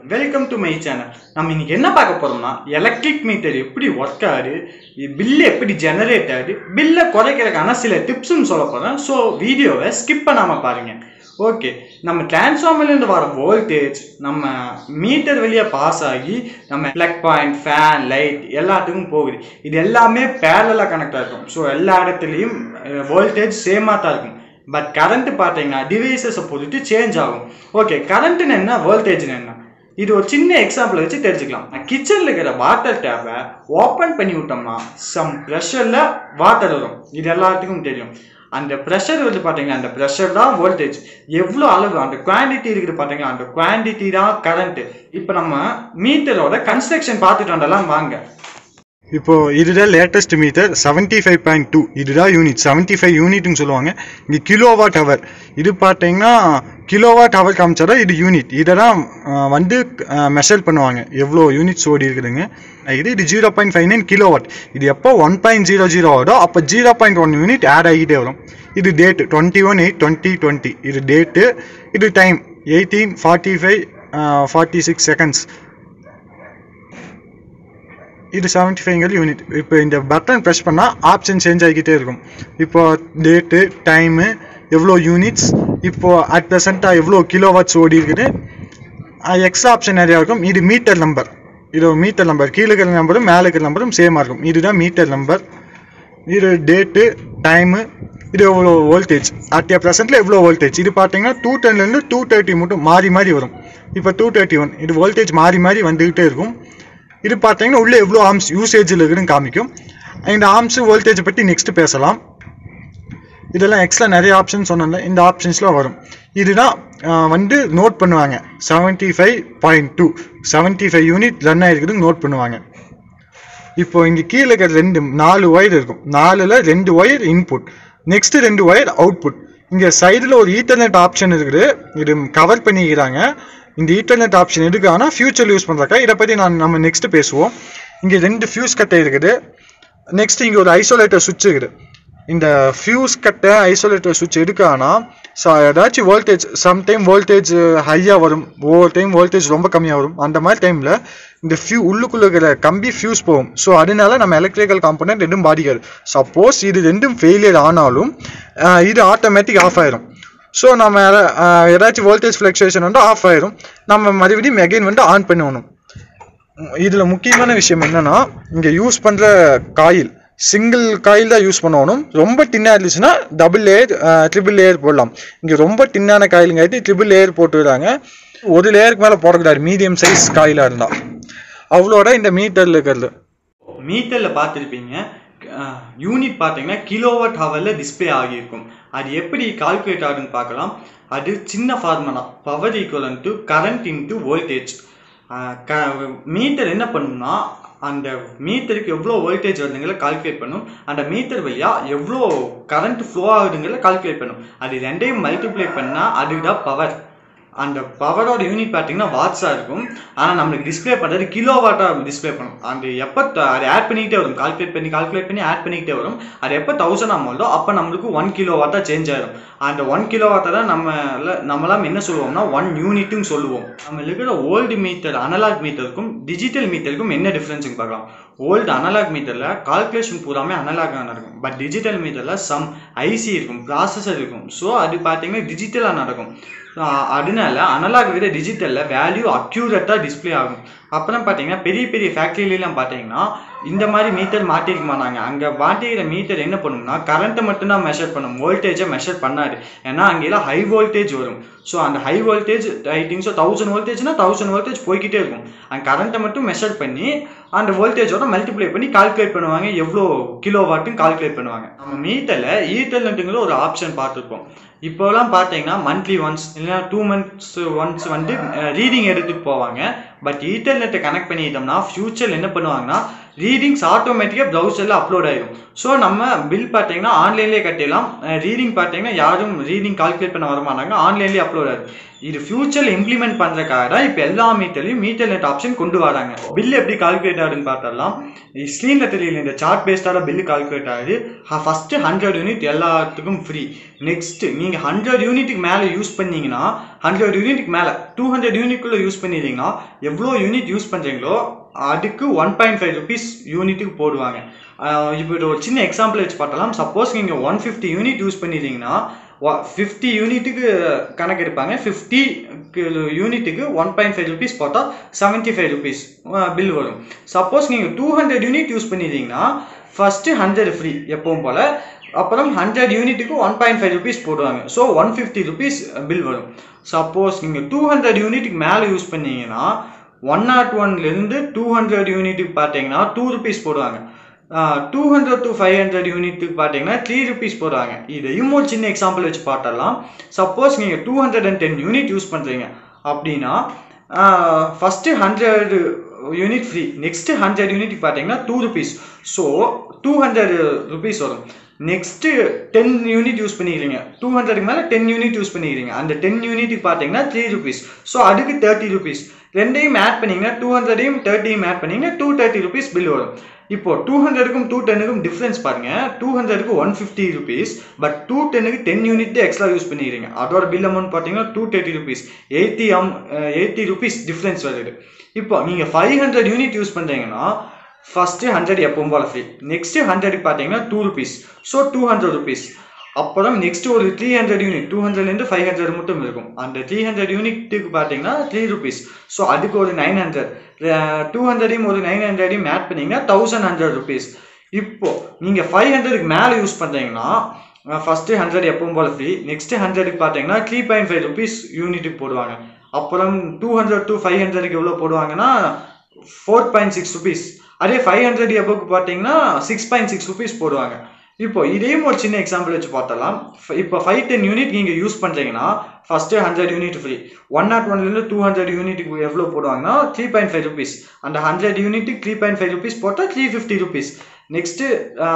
welcome to my channel நம்ம இன்னைக்கு என்ன பார்க்க போறோம்னா எலக்ட்ரிக் மீட்டர் எப்படி ஒர்க் ஆகுது பில்லு எப்படி ஜெனரேட் ஆகுது பில்லை குறைக்கிறதுக்கான சில டிப்ஸும் சொல்ல போகிறேன் ஸோ வீடியோவை ஸ்கிப் பண்ணாமல் பாருங்க ஓகே நம்ம டிரான்ஸ்ஃபார்மர்லேருந்து வர வோல்டேஜ் நம்ம மீட்டர் வெளியே பாஸ் ஆகி நம்ம பிளக் பாயிண்ட் ஃபேன் லைட் எல்லாத்துக்கும் போகுது இது எல்லாமே பேரலாக கனெக்ட் ஆகிருக்கும் ஸோ எல்லா இடத்துலையும் வோல்டேஜ் சேமாக தான் இருக்கும் பட் கரண்ட் பார்த்தீங்கன்னா டிவைசஸை பொறுத்து சேஞ்ச் ஆகும் ஓகே கரண்ட்னு என்ன வோல்டேஜ்னு என்ன இது ஒரு சின்ன எக்ஸாம்பிள் வச்சு தெரிஞ்சுக்கலாம் கிச்சனில் இருக்கிற வாட்டர் டேப்பை ஓப்பன் பண்ணி விட்டோம்னா சம் ப்ரெஷரில் வாட்டர் வரும் இது எல்லாத்துக்கும் தெரியும் அந்த ப்ரெஷர் வந்து பார்த்தீங்கன்னா அந்த ப்ரெஷர் தான் வோல்டேஜ் எவ்வளோ அளவு அந்த குவான்டிட்டி இருக்குது பார்த்தீங்கன்னா அந்த குவான்டிட்டி தான் கரண்ட்டு இப்போ நம்ம மீட்டரோட கன்ஸ்ட்ரக்ஷன் பார்த்துட்டு வந்தெல்லாம் வாங்க இப்போ இதுதான் latest meter seventy five point two இதுதான் யூனிட் செவன்ட்டி ஃபைவ் யூனிட்னு சொல்லுவாங்க இங்கே கிலோவாட் ஹவர் இது பார்த்தீங்கன்னா கிலோவாட் ஹவர் காமிச்சாரா இது யூனிட் இதை தான் அஹ், வந்து மெஷர் பண்ணுவாங்க எவ்வளோ யூனிட்ஸ் ஓடி இருக்குதுங்க இது இது zero point five nine kilowatt இது எப்போ ஒன் பாயிண்ட் ஜீரோ ஜீரோ ஆகும் அப்போ zero point one unit add ஆகிட்டே வரும் இது date twenty one eight twenty twenty இது டேட்டு இது time eighteen forty five forty six seconds இது செவன்ட்டி ஃபைவ்ங்கிற யூனிட் இப்போ இந்த பட்டன் ப்ரெஸ் பண்ணால் ஆப்ஷன் சேஞ்ச் ஆகிக்கிட்டே இருக்கும் இப்போ டேட்டு டைமு எவ்வளோ யூனிட்ஸ் இப்போ அட் ப்ரெசண்ட்டாக எவ்வளோ கிலோ வாட்ஸ் ஓடி இருக்குது எக்ஸ்ட்ரா ஆப்ஷன் நிறையா இருக்கும் இது மீட்டர் நம்பர் இது மீட்டர் நம்பர் கீழே இருக்கிற நம்பரும் மேலே இருக்கிற நம்பரும் சேமாக இருக்கும் இதுதான் மீட்டர் நம்பர் இது டேட்டு டைமு இது எவ்வளோ வோல்டேஜ் அட் ப்ரெசென்ட்டில் எவ்வளோ வோல்டேஜ் இது பார்த்தீங்கன்னா டூ டென்லேருந்து டூ தேர்ட்டி மட்டும் மாறி மாறி வரும் இப்போ டூ தேர்ட்டி ஒன் இது வோல்டேஜ் மாறி மாறி வந்துக்கிட்டே இருக்கும் இது பார்த்தீங்கன்னா உள்ளே எவ்வளோ ஆர்ம்ஸ் யூசேஜில் இருக்குன்னு காமிக்கும் இந்த ஆர்ம்ஸ் வோல்டேஜை பற்றி நெக்ஸ்ட் பேசலாம் இதெல்லாம் எக்ஸ்ட்ரா நிறைய ஆப்ஷன் சொன்னேன்ல இந்த ஆப்ஷன்ஸ்லாம் வரும் இதுதான் ஆஹ், வந்து நோட் பண்ணுவாங்க seventy five point two seventy five unit run ஆகிருக்குதுன்னு நோட் பண்ணுவாங்க இப்போ இங்கே கீழே இருக்கிற ரெண்டு நாலு ஒயர் இருக்கும் நாலில் ரெண்டு ஒயர் இன்புட் நெக்ஸ்ட் ரெண்டு ஒயர் அவுட்புட் இங்கே சைடில் ஒரு ஈத்தர்நெட் ஆப்ஷன் இருக்குது இது கவர் பண்ணிக்கிறாங்க இந்த ஈத்தர்நெட் ஆப்ஷன் எதுக்கானா ஃபியூச்சர் யூஸ் பண்ணுறக்கா இதை பற்றி நான் நம்ம நெக்ஸ்ட் பேசுவோம் இங்கே ரெண்டு ஃபியூஸ் கட்டை இருக்குது நெக்ஸ்ட் இங்கே ஒரு ஐசோலேட்டர் சுவிட்ச் இருக்குது இந்த ஃபியூஸ் கட்டை ஐசோலேட்டர் சுவிட்ச் எதுக்கானா ஸோ ஏதாச்சும் வோல்டேஜ் சம்டைம் வோல்டேஜ் ஹையாக வரும் ஒவ்வொரு டைம் வோல்டேஜ் ரொம்ப கம்மியாக வரும் அந்த மாதிரி டைமில் இந்த ஃபியூ உள்ளுக்குள்ளே இருக்கிற கம்பி ஃபியூஸ் போகும் ஸோ அதனால நம்ம எலக்ட்ரிக்கல் காம்பனண்ட் ரெண்டும் பாதிக்காது சப்போஸ் இது ரெண்டும் ஃபெயிலியர் ஆனாலும் ஆஹ், இது ஆட்டோமேட்டிக் ஆஃப் ஆயிரும் ஸோ நம்ம ஆஹ், ஏதாச்சும் வோல்டேஜ் ஃப்ளக்சுவேஷன் வந்து ஆஃப் ஆயிரும் நம்ம மறுபடியும் மெகைன் வந்து ஆன் பண்ணணும் இதில் முக்கியமான விஷயம் என்னன்னா இங்கே யூஸ் பண்ணுற காயில் சிங்கிள் காயில் தான் யூஸ் பண்ணணும் ரொம்ப டின்னாக இருந்துச்சுன்னா டபுள் லேயர் ட்ரிபிள் லேயர் போடலாம் இங்கே ரொம்ப டின்னான காயிலுங்காட்டி ட்ரிபிள் லேயர் போட்டுருக்காங்க ஒரு லேயருக்கு மேலே போடக்கூடாது மீடியம் சைஸ் காயிலாக இருந்தால் அவ்வளோட இந்த மீட்டரில் இருக்கிறது மீட்டரில் பார்த்துருப்பீங்க யூனிட் பார்த்தீங்கன்னா கிலோவாட் ஹவரில் டிஸ்ப்ளே ஆகியிருக்கும் அது எப்படி கால்குலேட் ஆகுதுன்னு பார்க்கலாம் அது சின்ன formula power equal to current into voltage meter என்ன பண்ணும்னா அந்த மீட்டருக்கு எவ்வளோ வோல்டேஜ் வருதுங்கிற கால்குலேட் பண்ணும் அந்த மீட்டர் வழியாக எவ்வளோ கரண்ட் ஃப்ளோ ஆகுதுங்கிற கால்குலேட் பண்ணும் அது ரெண்டையும் மல்டிப்ளை பண்ணால் அதுதான் பவர் அந்த பவரோட யூனிட் பார்த்தீங்கன்னா வாட்ஸாக இருக்கும் ஆனால் நம்மளுக்கு டிஸ்ப்ளே பண்ணுறது கிலோ வாட்டாக டிஸ்ப்ளே பண்ணும் அந்த எப்போ அது ஆட் பண்ணிக்கிட்டே வரும் கால்குலேட் பண்ணி கால்குலேட் பண்ணி ஆட் பண்ணிக்கிட்டே வரும் அது எப்போ தௌசண்ட் ஆகும்போதோ அப்போ நம்மளுக்கு ஒன் கிலோ வாட்டாக சேஞ்ச் ஆயிடும் அந்த ஒன் கிலோ வாட்டை தான் நம்ம நம்மளாம் என்ன சொல்லுவோம்னா ஒன் யூனிட்டும் சொல்லுவோம் நம்ம இருக்கிற ஓல்டு மீட்டர் அனலாக் மீட்டருக்கும் டிஜிட்டல் மீட்டருக்கும் என்ன டிஃப்ரென்ஸுன்னு பார்க்கலாம் ஓல்டு அனலாக் மீட்டரில் கால்குலேஷன் பூராமே அனலாகாக நடக்கும் பட் டிஜிட்டல் மீட்டரில் சம் ஐசி இருக்கும் ப்ராசஸர் இருக்கும் ஸோ அது பார்த்தீங்கன்னா டிஜிட்டலாக நடக்கும் So, அதனால அனலாக் விட டிஜிட்டலில் வேல்யூ அக்யூரேட்டாக டிஸ்ப்ளே ஆகும் அப்புறம் பார்த்தீங்கன்னா பெரிய பெரிய ஃபேக்ட்ரிலாம் பார்த்தீங்கன்னா இந்த மாதிரி மீட்டர் மாட்டிருக்க மாட்டாங்க அங்கே மாட்டிக்கிற மீட்டர் என்ன பண்ணும்னா கரண்ட்டை மட்டும்தான் மெஷர் பண்ணும் வோல்டேஜை மெஷர் பண்ணாது ஏன்னா அங்கெல்லாம் ஹை வோல்டேஜ் வரும் ஸோ அந்த high voltage I think so thousand வோல்டேஜ்னா தௌசண்ட் வோல்டேஜ் போய்க்கிட்டே இருக்கும் அந்த கரண்ட்டை மட்டும் மெஷர் பண்ணி அந்த வோல்டேஜோட மல்டிப்ளை பண்ணி கால்குலேட் பண்ணுவாங்க எவ்வளோ கிலோ வாட்டுன்னு கால்குலேட் பண்ணுவாங்க நம்ம மீட்டரில் ஈட்டர்நெட்டுங்கிற ஒரு ஆப்ஷன் பார்த்துருப்போம் இப்போலாம் பார்த்தீங்கன்னா மந்த்லி ஒன்ஸ் இல்லைன்னா டூ மந்த்ஸ் ஒன்ஸ் வந்து ரீடிங் எடுத்துட்டு போவாங்க பட் ஈத்தர்நெட்டை கனெக்ட் பண்ணிட்டோம்னா ஃப்யூச்சரில் என்ன பண்ணுவாங்கன்னா ரீடிங்ஸ் ஆட்டோமேட்டிக்காக ப்ரௌசரில் அப்லோட் ஆகிடும் ஸோ நம்ம பில் பார்த்தீங்கன்னா ஆன்லைன்லேயே கட்டிடலாம் ரீடிங் பார்த்தீங்கன்னா யாரும் ரீடிங் கால்குலேட் பண்ண வர மாட்டாங்க ஆன்லைன்லேயே அப்லோட் ஆகுது இது ஃபியூச்சரில் இம்ப்ளிமெண்ட் பண்ணுறக்காக தான் இப்போ எல்லா மீட்டர்லையும் மீட்டர் நெட் ஆப்ஷன் கொண்டு வராங்க பில் எப்படி கால்குலேட் ஆகுதுன்னு பார்த்தரலாம் ஸ்க்ரீனில் தெரியல இந்த சார்ட் பேஸ்டால பில்லு கால்குலேட் ஆகுது ஃபஸ்ட்டு ஹண்ட்ரட் யூனிட் எல்லாத்துக்கும் ஃப்ரீ நெக்ஸ்ட் நீங்கள் ஹண்ட்ரட் யூனிட்டுக்கு மேலே யூஸ் பண்ணீங்கன்னா ஹண்ட்ரட் யூனிட்டுக்கு மேலே டூ ஹண்ட்ரட் யூனிட்குள்ளே யூஸ் பண்ணிட்டீங்கன்னா எவ்வளோ யூனிட் யூஸ் பண்ணுறீங்களோ அதுக்கு ஒன் பாயிண்ட் ஃபைவ் ருபீஸ் யூனிட்டுக்கு போடுவாங்க இப்போ இது ஒரு சின்ன எக்ஸாம்பிள் வச்சு பார்த்தலாம் சப்போஸ் நீங்கள் ஒன் ஃபிஃப்டி யூனிட் யூஸ் பண்ணிட்டீங்கன்னா ஃபிஃப்டி யூனிட்டுக்கு கணக்கு எடுப்பாங்க ஃபிஃப்டி யூனிட்டுக்கு ஒன் பாயிண்ட் ஃபைவ் ருபீஸ் போட்டால் செவன்ட்டி ஃபைவ் ருபீஸ் பில் வரும் சப்போஸ் நீங்கள் டூ ஹண்ட்ரட் யூனிட் யூஸ் பண்ணிட்டீங்கன்னா ஃபஸ்ட்டு ஹண்ட்ரட் ஃப்ரீ எப்பவும் போல் அப்புறம் ஹண்ட்ரட் யூனிட்டுக்கு ஒன் பாயிண்ட் ஃபைவ் ருபீஸ் போடுவாங்க so one fifty rupees bill வரும் சப்போஸ் நீங்கள் டூ ஹண்ட்ரட் யூனிட்டுக்கு மேலே யூஸ் பண்ணீங்கன்னா ஒன் நாட் ஒன்லேருந்து டூ ஹண்ட்ரட் யூனிட்டுக்கு பார்த்தீங்கன்னா டூ ருபீஸ் போடுவாங்க two hundred to five hundred யூனிட்டுக்கு பார்த்தீங்கன்னா த்ரீ ருபீஸ் போடுறாங்க இதையும் ஒரு சின்ன எக்ஸாம்பிள் வச்சு பார்த்தரலாம் சப்போஸ் நீங்கள் two hundred and ten unit use பண்ணுறீங்க அப்படின்னா first hundred unit free next hundred unit பார்த்தீங்கன்னா two rupees so two hundred rupees வரும் நெக்ஸ்ட்டு டென் யூனிட் யூஸ் பண்ணிக்கிறீங்க டூ ஹண்ட்ரடுக்கு மேலே டென் யூனிட் யூஸ் பண்ணிக்கிறீங்க அந்த டென் யூனிட்டுக்கு பார்த்தீங்கன்னா த்ரீ ருபீஸ் ஸோ அதுக்கு தேர்ட்டி ருபீஸ் ரெண்டையும் ஆட் பண்ணிங்கன்னா டூ ஹண்ட்ரடையும் தேர்ட்டியும் ஆட் பண்ணிங்கன்னா டூ தேர்ட்டி ருபீஸ் பில் வரும் இப்போ டூ ஹண்ட்ரடுக்கும் டூ டென்னுக்கும் டிஃப்ரென்ஸ் பாருங்க டூ ஹண்ட்ரடுக்கு one fifty rupees but two டென்னுக்கு டென் யூனிட் தான் எக்ஸ்ட்ரா யூஸ் பண்ணிக்கிறீங்க அதோட பில் அமௌண்ட் பார்த்தீங்கன்னா two thirty rupees eighty um eighty rupees difference வருது இப்போ நீங்கள் ஃபைவ் ஹண்ட்ரட் யூனிட் யூஸ் பண்ணுறீங்கன்னா ஃபஸ்ட்டு ஹண்ட்ரட் எப்பவும் போல ஃப்ரீ நெக்ஸ்ட்டு ஹண்ட்ரடுக்கு பார்த்தீங்கன்னா two rupees so two hundred rupees அப்புறம் நெக்ஸ்ட் ஒரு த்ரீ ஹண்ட்ரட் யூனிட் டூ ஹண்ட்ரட்லேருந்து ஃபைவ் ஹண்ட்ரட் மட்டும் இருக்கும் அந்த த்ரீ ஹண்ட்ரட் யூனிட்டுக்கு பார்த்தீங்கன்னா த்ரீ ருபீஸ் ஸோ அதுக்கு ஒரு நைன் ஹண்ட்ரட் டூ ஹண்ட்ரடையும் ஒரு நைன் ஹண்ட்ரடையும் ஆட் பண்ணிங்கன்னா தௌசண்ட் ஹண்ட்ரட் ருபீஸ் இப்போ நீங்கள் ஃபைவ் ஹண்ட்ரடுக்கு மேலே யூஸ் பண்ணுறீங்கன்னா ஃபஸ்ட்டு ஹண்ட்ரட் எப்பவும் போல் ஃப்ரீ நெக்ஸ்ட்டு ஹண்ட்ரடுக்கு பார்த்தீங்கன்னா த்ரீ பாயிண்ட் ஃபைவ் ருபீஸ் யூனிட்டுக்கு போடுவாங்க அப்புறம் டூ ஹண்ட்ரட் டு ஃபைவ் ஹண்ட்ரடுக்கு எவ்வளோ போடுவாங்கன்னா ஃபோர் பாயிண்ட் சிக்ஸ் ருபீஸ் அதே ஃபைவ் ஹண்ட்ரட் எபோக்கு பார்த்தீங்கன்னா சிக்ஸ் பாயிண்ட் சிக்ஸ் ருபீஸ் போடுவாங்க இப்போ இதையும் ஒரு சின்ன எக்ஸாம்பிள் வச்சு பார்த்தலாம் இப்போ ஃபைவ் டென் யூனிட் நீங்கள் யூஸ் பண்ணுறீங்கன்னா first hundred unit free one naught ஒன்லேருந்து டூ ஹண்ட்ரட் யூனிட்டுக்கு எவ்வளோ போடுவாங்கன்னா த்ரீ பாயிண்ட் ஃபைவ் ருபீஸ் அந்த ஹண்ட்ரட் யூனிட்டுக்கு த்ரீ பாயிண்ட் ஃபைவ் ருபீஸ் போட்டால் three fifty rupees next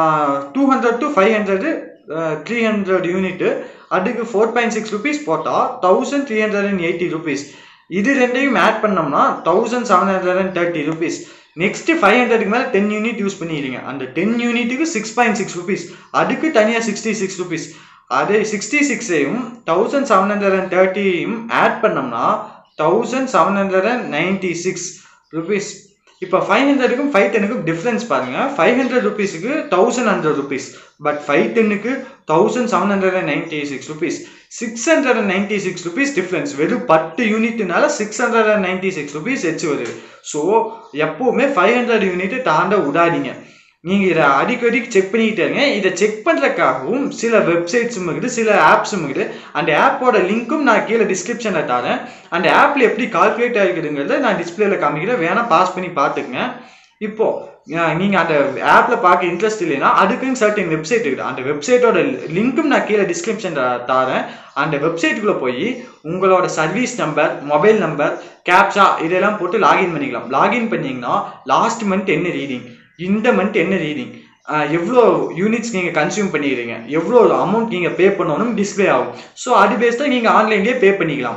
two hundred to five hundred three hundred unit அதுக்கு ஃபோர் பாயிண்ட் சிக்ஸ் ருபீஸ் போட்டால் thousand three hundred and eighty rupees இது ரெண்டையும் add பண்ணோம்னா thousand seven hundred and thirty rupees next five ஹண்ட்ரடுக்கு மேலே ten unit use பண்ணிடுறீங்க அந்த ten யூனிட்டுக்கு சிக்ஸ் பாயிண்ட் சிக்ஸ் ருபீஸ் அதுக்கு தனியாக சிக்ஸ்டி சிக்ஸ் ருபீஸ் அதே சிக்ஸ்டி சிக்ஸையும் தௌசண்ட் செவன் ஹண்ட்ரட் அண்ட் தேர்ட்டியும் ஆட் பண்ணோம்னா thousand seven hundred and ninety six rupees இப்போ ஃபைவ் ஹண்ட்ரடுக்கும் ஃபைவ் டென்னுக்கும் டிஃப்ரென்ஸ் பாருங்கள் ஃபைவ் ஹண்ட்ரட் ருபீஸுக்கு thousand hundred rupees but five டென்னுக்கு thousand seven hundred and ninety six rupees six hundred and ninety six rupees difference வெறும் பத்து யூனிட்னால six hundred and ninety six rupees வச்சு வருது ஸோ எப்போவுமே ஃபைவ் ஹண்ட்ரட் யூனிட் தாண்ட விடாதீங்க நீங்கள் இதை அடிக்கடி செக் பண்ணிக்கிட்டே இருங்க இதை செக் பண்ணுறதுக்காகவும் சில வெப்சைட்ஸும் இருக்குது சில ஆப்ஸும் இருக்குது அந்த ஆப்போட லிங்க்கும் நான் கீழே டிஸ்கிரிப்ஷனில் தரேன் அந்த ஆப்பில் எப்படி கால்குலேட் ஆகிருக்குதுங்கிறத நான் டிஸ்பிளேல காமிக்கிறேன் வேணால் பாஸ் பண்ணி பார்த்துக்குங்க இப்போ நீங்கள் அந்த ஆப்பில் பார்க்க இன்ட்ரெஸ்ட் இல்லைன்னா அதுக்குன்னு சர்டின் வெப்சைட் இருக்குது அந்த வெப்சைட்டோட லிங்க்கும் நான் கீழே டிஸ்கிரிப்ஷன் தரேன் அந்த வெப்சைட்டுக்குள்ளே போய் உங்களோட service number mobile number captcha இதெல்லாம் போட்டு லாகின் பண்ணிக்கலாம் லாகின் பண்ணிங்கன்னா லாஸ்ட் மந்த் என்ன ரீடிங் இந்த மந்த் என்ன ரீடிங் எவ்வளோ யூனிட்ஸ் நீங்கள் கன்சியூம் பண்ணிக்கிறீங்க எவ்வளோ அமௌண்ட் நீங்கள் பே பண்ணணும் டிஸ்பிளே ஆகும் ஸோ அது பேஸ்டாக நீங்கள் ஆன்லைன்லேயே பே பண்ணிக்கலாம்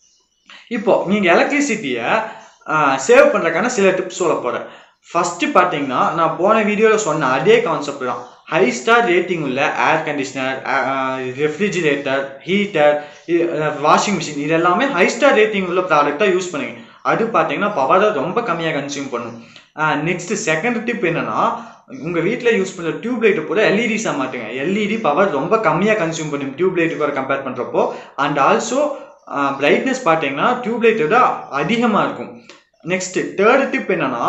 இப்போ நீங்கள் எலக்ட்ரிசிட்டியை சேவ் பண்ணுறதுக்கான சில டிப்ஸ் சொல்ல போகிறேன் ஃபஸ்ட்டு பார்த்தீங்கன்னா நான் போன வீடியோவில் சொன்ன அதே கான்செப்ட் தான் ஹை ஸ்டார் ரேட்டிங் உள்ள air conditioner refrigerator heater washing machine இது எல்லாமே ஹை ஸ்டார் ரேட்டிங் உள்ள ப்ராடக்டாக யூஸ் பண்ணுங்க அது பார்த்தீங்கன்னா பவரை ரொம்ப கம்மியாக கன்சியூம் பண்ணும் நெக்ஸ்ட் செகண்ட் டிப் என்னன்னா உங்கள் வீட்டில் யூஸ் பண்ணுற டியூப் லைட்டை கூட எல்இடிஸாக மாட்டுங்க எல்இடி பவர் ரொம்ப கம்மியாக கன்சியூம் பண்ணும் டியூப் லைட்டு கூட கம்பேர் பண்ணுறப்போ அண்ட் ஆல்சோ பிரைட்னஸ் பார்த்தீங்கன்னா டியூப் லைட்டை விட அதிகமாக இருக்கும் நெக்ஸ்ட் தேர்ட் டிப் என்னன்னா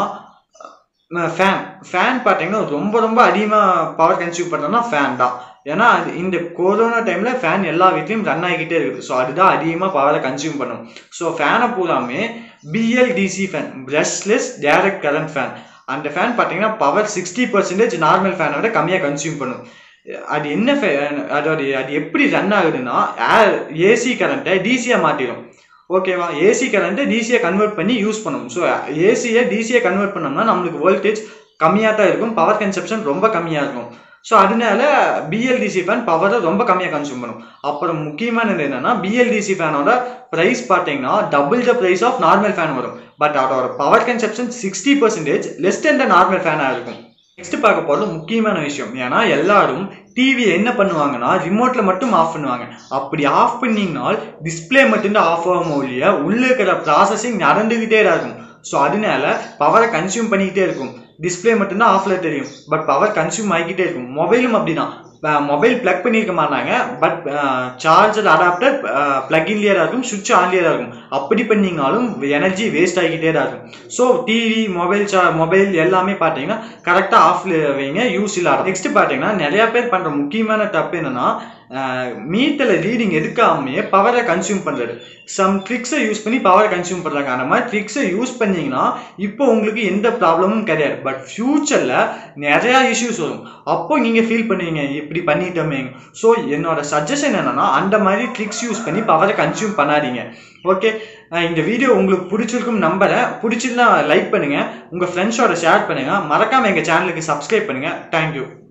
ஃபேன் ஃபேன் பார்த்தீங்கன்னா ரொம்ப ரொம்ப அதிகமாக பவர் கன்சியூம் பண்ணுறதுனா ஃபேன் தான் ஏன்னா அது இந்த கொரோனா டைமில் ஃபேன் எல்லா வீட்லேயும் ரன் ஆகிக்கிட்டே இருக்குது ஸோ அதுதான் அதிகமாக பவரை கன்சியூம் பண்ணும் ஸோ ஃபேனை பூராமே BLDC fan brushless direct current fan அந்த ஃபேன் பார்த்தீங்கன்னா பவர் சிக்ஸ்டி பர்சன்டேஜ் நார்மல் ஃபேனை விட கம்மியாக கன்சியூம் பண்ணும் அது என்ன ஃபேன் அதோட அது எப்படி ரன் ஆகுதுன்னா ஏர் ஏசி கரண்ட்டை டிசியாக மாற்றிடும் ஓகேவா ஏசி கரண்ட்டை டிசியை கன்வெர்ட் பண்ணி யூஸ் பண்ணணும் ஸோ ஏசியை டிசியை கன்வெர்ட் பண்ணோம்னா நம்மளுக்கு வோல்டேஜ் கம்மியாக தான் இருக்கும் பவர் கன்சப்ஷன் ரொம்ப கம்மியாக இருக்கும் ஸோ அதனால பிஎல்டிசி ஃபேன் பவரை ரொம்ப கம்மியாக கன்சியூம் பண்ணும் அப்புறம் முக்கியமானது என்னன்னா பிஎல்டிசி ஃபேனோட ப்ரைஸ் பார்த்தீங்கன்னா double the price of normal fan வரும் பட் அதோட power consumption sixty percentage less then the normal ஃபேனாக இருக்கும் நெக்ஸ்ட் பார்க்க போகிறது முக்கியமான விஷயம் ஏன்னா எல்லாரும் டிவி என்ன பண்ணுவாங்கன்னா ரிமோட்ல மட்டும் ஆஃப் பண்ணுவாங்க அப்படி ஆஃப் பண்ணீங்கன்னா டிஸ்பிளே மட்டும்தான் ஆஃப் ஆகும் ஒழிய உள்ள இருக்கிற ப்ராசஸிங் நடந்துகிட்டே தான் இருக்கும் ஸோ அதனால பவரை கன்சியூம் பண்ணிக்கிட்டே இருக்கும் டிஸ்பிளே மட்டும்தான் ஆஃப்ல தெரியும் பட் பவர் கன்சியூம் ஆகிக்கிட்டே இருக்கும் மொபைலும் அப்படிதான் மொபைல் பிளக் பண்ணியிருக்க மாட்டாங்க பட் சார்ஜர் அடாப்டர் பிளக்இன்லேயே தான் இருக்கும் சுவிட்ச் ஆன்லேயே தான் இருக்கும் அப்படி பண்ணீங்கனாலும் எனர்ஜி வேஸ்ட் ஆகிக்கிட்டே தான் இருக்கும் ஸோ டிவி மொபைல் சா மொபைல் எல்லாமே பார்த்தீங்கன்னா கரெக்டாக ஆஃப்ல வைங்க யூஸ் இல்லாத நெக்ஸ்ட் பார்த்தீங்கன்னா நிறைய பேர் பண்ணுற முக்கியமான தப்பு என்னன்னா மீட்டரில் ரீடிங் எடுக்காமையே பவரை கன்சியூம் பண்ணுறது சம் ட்ரிக்ஸை யூஸ் பண்ணி பவரை கன்சியூம் பண்ணுறாங்க அந்த மாதிரி ட்ரிக்ஸை யூஸ் பண்ணீங்கன்னா இப்போ உங்களுக்கு எந்த ப்ராப்ளமும் கிடையாது பட் ஃப்யூச்சரில் நிறையா இஷ்யூஸ் வரும் அப்போ நீங்கள் ஃபீல் பண்ணுவீங்க இப்படி பண்ணிட்டோமே ஸோ என்னோட சஜஷன் என்னன்னா அந்த மாதிரி ட்ரிக்ஸ் யூஸ் பண்ணி பவரை கன்சியூம் பண்ணாதீங்க ஓகே இந்த வீடியோ உங்களுக்கு பிடிச்சிருக்கும் நம்புறேன் பிடிச்சிருந்தா லைக் பண்ணுங்கள் உங்கள் ஃப்ரெண்ட்ஸோட ஷேர் பண்ணுங்கள் மறக்காமல் எங்கள் சேனலுக்கு சப்ஸ்கிரைப் பண்ணுங்கள் தேங்க்யூ